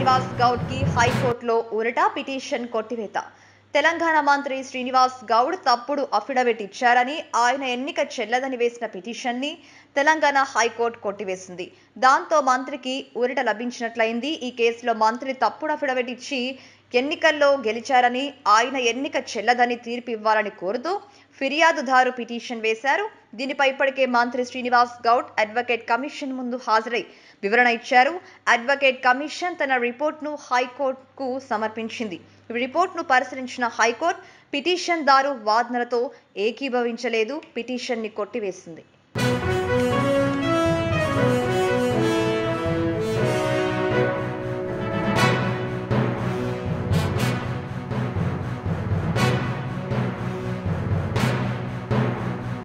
శ్రీనివాస్ గౌడ్ కి హైకోర్టులో ఊరట పిటిషన్ కొట్టివేత తెలంగాణ మంత్రి శ్రీనివాస్ గౌడ్ తప్పుడు అఫిడవిట్ ఇచ్చారని ఆయన ఎన్నిక చెల్లదని వేసిన పిటిషన్ని తెలంగాణ హైకోర్టు కొట్టివేసింది దాంతో మంత్రికి ఊరట లభించినట్లయింది ఈ కేసులో మంత్రి తప్పుడు అఫిడవిట్ ఇచ్చి ఎన్నికల్లో గెలిచారని ఆయన ఎన్నిక చెల్లదని తీర్పు ఇవ్వాలని కోరుతూ ఫిర్యాదుదారు పిటిషన్ వేశారు దీనిపై ఇప్పటికే మంత్రి శ్రీనివాస్ గౌడ్ అడ్వకేట్ కమిషన్ ముందు హాజరై వివరణ ఇచ్చారు అడ్వకేట్ కమిషన్ తన రిపోర్ట్ను హైకోర్టుకు సమర్పించింది ఈ రిపోర్ట్ను పరిశీలించిన హైకోర్టు పిటిషన్ దారు వాదనలతో ఏకీభవించలేదు పిటిషన్ని కొట్టివేసింది